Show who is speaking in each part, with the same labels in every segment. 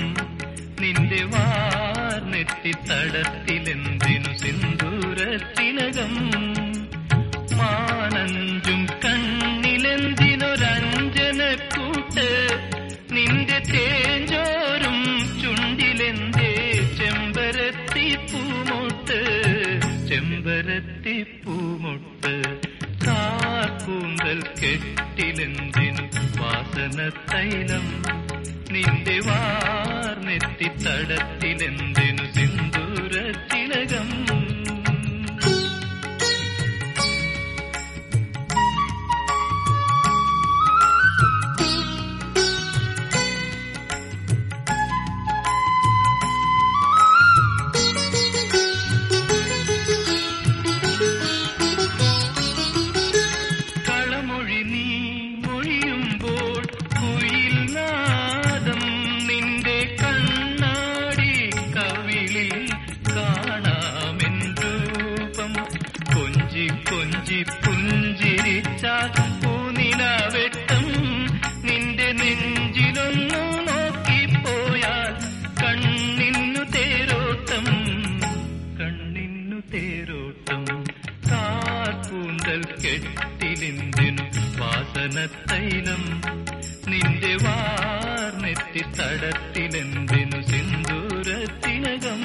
Speaker 1: നിന്റെ വാർന്നെത്തി തടത്തിലെന്തിനു സിന്ദൂരത്തിലകം മാനഞ്ചും കണ്ണിലെന്തിനൊരഞ്ജനക്കൂട്ട് നിന്റെ തേഞ്ചോരും ചുണ്ടിലെന്തേ ചെമ്പരത്തി പൂമൊട്ട് ചെമ്പരത്തി പൂമൊട്ട് കാർക്കൂന്തൽ കെട്ടിലെന്തിനു വാസന തൈലം നിന്റെ വാർന്നെത്തി തടത്തിലെന്തിനു സിന്ദൂര തിലകം കളമൊഴി നീ മൊഴിയുമ്പോൾ കുയിൽ നാദം നിന്റെ കണ്ണാടി കവിളിൽ കാണാമെൻ രൂപം കൊഞ്ചി കൊഞ്ചി പുഞ്ചിരിച്ചാൽ പൂനിലാവെട്ടം നിന്റെ നെഞ്ചിലൊന്നു നോക്കിപ്പോയാൽ കണ്ണിന്നു തേരോട്ടം കണ്ണിന്നു തേരോട്ടം കാർക്കൂന്തൽ കെട്ടിലെന്തിനു വാസന തൈലം നിന്റെ വാർന്നെത്തി തടത്തിലെന്തിനു സിന്ദൂരത്തിനകം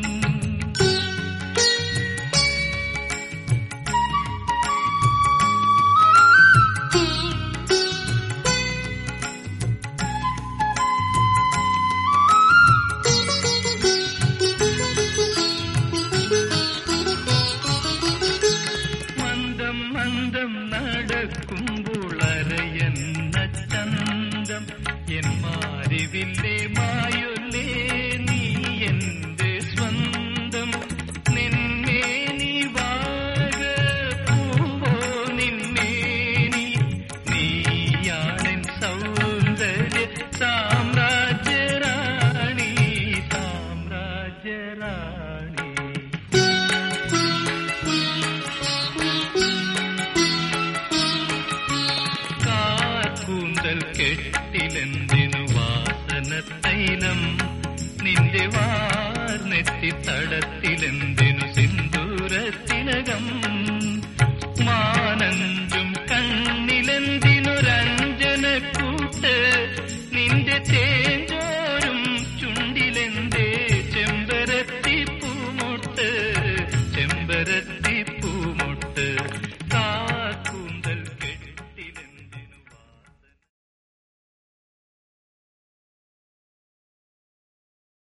Speaker 1: മന്ദം മന്ദം നടക്കുമ്പോൾ അരയെന്ന ചന്തം എൻ മാരിവില്ലേ മായൊല്ലേ നീ എന്റെ സ്വന്തം നിന്നേ നീ വാഴ പൂവോ നിന്നേ നീ നീയാണെൻ സൗന്ദര്യ സാമ്രാജ്യറാണി സാമ്രാജ്യറാണി കാർക്കൂന്തൽ കെട്ടിലെന്തിനു വാസന തൈലം നിന്റെ വാർന്നെത്തി തടത്തിലെന്തിനു സിന്ദൂരത്തിലകം